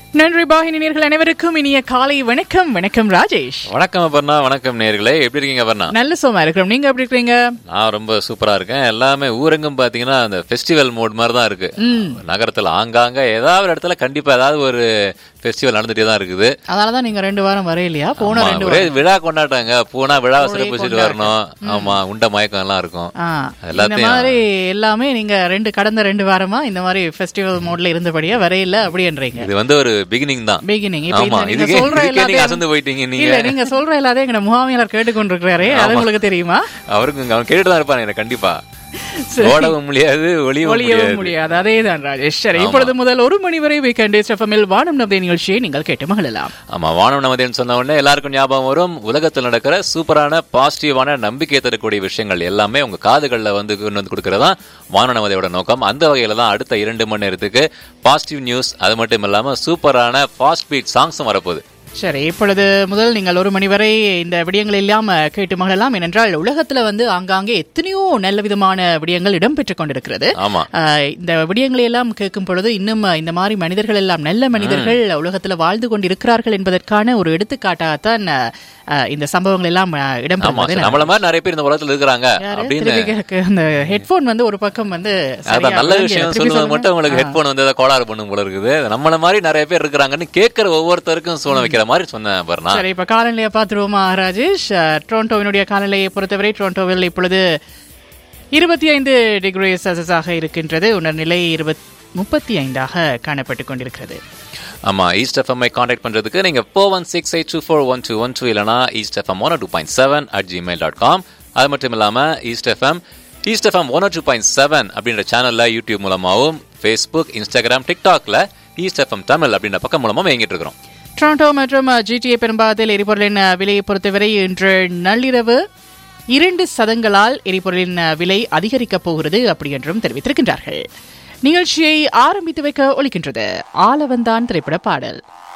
நன்றி பாகினியர்கள் அனைவருக்கும் இனிய காலை வணக்கம் வணக்கம் ராஜேஷ் வணக்கம் அபர்ணா வணக்கம் நேர்களே எப்படி இருக்கீங்க அபர்ணா நல்ல சோமா இருக்கிறோம் நீங்க எப்படி இருக்கீங்க நான் ரொம்ப சூப்பரா இருக்கேன் எல்லாமே ஊரெங்கும் பாத்தீங்கன்னா அந்த ஃபெஸ்டிவல் மோட் மாதிரி தான் இருக்கு நகரத்துல ஆங்காங்க ஏதாவது ஒரு இடத்துல கண்டிப்பா ஏதாவது ஒரு ஃபெஸ்டிவல் நடந்துட்டே தான் இருக்குது அதனாலதான் நீங்க ரெண்டு வாரம் வரையிலையா போன ஆமா, ரெண்டு ஒரே வாரம் விழா கொண்டாட்டாங்க போனா விழாவை சிறப்பிச்சுட்டு வரணும் ஆமா உண்ட மயக்கம் எல்லாம் இருக்கும் ஆ, இந்த எல்லாத்தையும் மாதிரி எல்லாமே நீங்க ரெண்டு கடந்த ரெண்டு வாரமா இந்த மாதிரி ஃபெஸ்டிவல் மோட்ல இருந்தபடியா வரையில அப்படின்றீங்க இது வந்து ஒரு பிகினிங் தான் பிகினிங் இப்ப ஆமா இந்த நீங்க இதுக்கே சொல்ற இதுக்கே நீங்க எல்லாத்தையும் அசந்து போயிட்டீங்க இல்ல நீங்க நீங்க சொல்ற எல்லாத்தையும் எங்க முகாமியாளர் கேட்டுக்கொண்டிருக்கிறாரே அது உங்களுக்கு தெரியுமா அவருக்கு அவன் கேட்டுட்டு தான் இருப்பான் எனக்கு கண்டிப்பா ஓடவும் முடியாது ஒளியவும் ஒளியவும் முடியாது முடியாது அதேதான் ராஜேஷ் சரி இப்பொழுது முதல் ஒரு மணி வரை வீக்கெண்ட் எஃப்எம்எல் வானம் நம்பி நிகழ்ச்சியை நீங்கள் கேட்டு மகிழலாம் ஆமா வானம் நமதேன்னு சொன்ன உடனே எல்லாருக்கும் ஞாபகம் வரும் உலகத்தில் நடக்கிற சூப்பரான பாசிட்டிவான நம்பிக்கை தரக்கூடிய விஷயங்கள் எல்லாமே உங்க காதுகள்ல வந்து கொண்டு வந்து கொடுக்கறதா வானம் நமதையோட நோக்கம் அந்த வகையில தான் அடுத்த இரண்டு மணி நேரத்துக்கு பாசிட்டிவ் நியூஸ் அது மட்டும் இல்லாம சூப்பரான ஃபாஸ்ட் பீட் சாங்ஸும் வரப்போகுது சரி இப்பொழுது முதல் நீங்கள் ஒரு மணி வரை இந்த விடயங்கள் எல்லாம் அஹ், கேட்டு மகிழலாம் ஏனென்றால் உலகத்துல வந்து ஆங்காங்கே எத்தனையோ நல்ல விதமான விடயங்கள் இடம்பெற்றுக் கொண்டிருக்கிறது ஆமா அஹ், இந்த விடயங்களை எல்லாம் கேட்கும் பொழுது இன்னும் அஹ், இந்த மாதிரி மனிதர்கள் எல்லாம் நல்ல மனிதர்கள் உலகத்துல வாழ்ந்து கொண்டிருக்கிறார்கள் என்பதற்கான ஒரு எடுத்துக்காட்டாகத்தான் அஹ், அஹ், இந்த சம்பவங்கள் எல்லாம் அஹ், ஆமா இடம்பெறுவது நம்மள மாதிரி நிறைய பேர் இந்த உலகத்துல இருக்கிறாங்க யாரு? அப்படின்னு திருப்பி கேக்கு- அந்த ஹெட்போன் வந்து ஒரு பக்கம் வந்து சரியா அதான் நல்ல விளங்கல. விஷயம் திருப்பி சொல்லுவது சொல்லுங்க. மட்டும் உங்களுக்கு ஹெட்போன் வந்து ஏதோ கோளாறு பண்ணும் போல இருக்குது நம்மள மாதிரி நிறைய பேர் இருக்கிறாங்கன்னு கேட்கிற ஒவ்வொருத்தருக்கும் சூழ வைக்கிற மாதிரி சொன்னேன் பர்ணா சரி இப்ப காலநிலையை பார்த்துருவோமா ராஜேஷ் அஹ், டொரண்டோவினுடைய காலநிலையை பொறுத்தவரை டொரண்டோவில் இப்பொழுது இருபத்தி ஐந்து டிகிரி செல்சியஸாக இருக்கின்றது உணர்நிலை இருபத் முப்பத்தி ஐந்தாக காணப்பட்டுக் கொண்டிருக்கிறது ஆமா ஈஸ்ட் எஃப்எம் காண்டாக்ட் பண்றதுக்கு நீங்க four one six eight two four one two one two இல்லைனா east F M one two point seven at Gmail dot com அது மட்டும் இல்லாம east F M east F M one two point seven அப்படின்ற சேனல்ல YouTube மூலமாகவும் Facebook Instagram டிக்டாக்ல east F M Tamil அப்படின்ற பக்கம் மூலமா இயங்கிட்டு இருக்கிறோம் டொரண்டோ மற்றும் ஜிடிஏ பெரும்பாகத்தில் எரிபொருளின் அஹ், விலையை பொறுத்தவரை இன்று நள்ளிரவு இரண்டு சதங்களால் எரிபொருளின் அஹ், விலை அதிகரிக்கப் போகிறது அப்படி என்றும் தெரிவித்திருக்கின்றார்கள் நிகழ்ச்சியை ஆரம்பித்து வைக்க ஒலிக்கின்றது ஆலவந்தான் திரைப்பட பாடல்